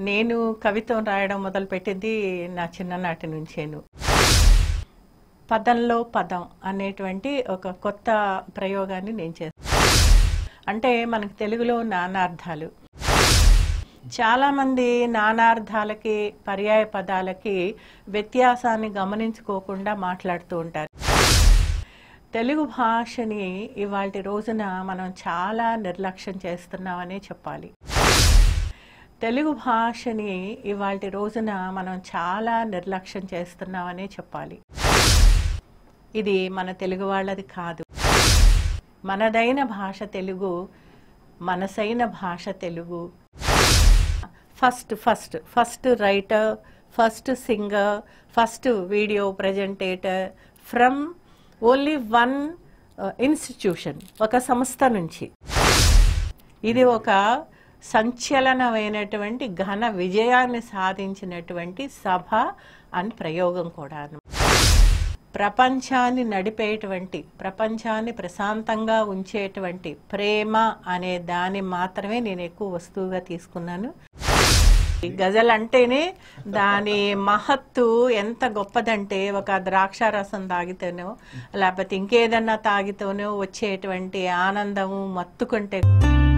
నేను కవిత్వం రాయడం మొదలుపెట్టింది నా చిన్ననాటి నుంచేను పదంలో పదం అనేటువంటి ఒక కొత్త ప్రయోగాన్ని నేను చేస్తాను అంటే మనకు తెలుగులో నానార్థాలు చాలామంది నానార్థాలకి పర్యాయ పదాలకి వ్యత్యాసాన్ని గమనించుకోకుండా మాట్లాడుతూ ఉంటారు తెలుగు భాషని ఇవాళ రోజున మనం చాలా నిర్లక్ష్యం చేస్తున్నామనే చెప్పాలి తెలుగు భాషని ఇవాళ రోజున మనం చాలా నిర్లక్ష్యం చేస్తున్నామనే చెప్పాలి ఇది మన తెలుగు వాళ్ళది కాదు మనదైన భాష తెలుగు మనసైన భాష Telugu first first first writer first singer first video presenter from only one institution ఒక సంస్థ నుంచి ఇది ఒక సంచలనమైనటువంటి ఘన విజయాన్ని సాధించినటువంటి సభ అని ప్రయోగం కూడాను ప్రపంచాన్ని నడిపేటువంటి ప్రపంచాన్ని ప్రశాంతంగా ఉంచేటువంటి ప్రేమ అనే దాన్ని మాత్రమే నేను ఎక్కువ వస్తువుగా తీసుకున్నాను ఈ గజల్ అంటేనే దాని మహత్తు ఎంత గొప్పదంటే ఒక ద్రాక్ష రసం తాగితేనో లేకపోతే ఇంకేదన్నా తాగితేనో వచ్చేటువంటి ఆనందము మత్తుకుంటే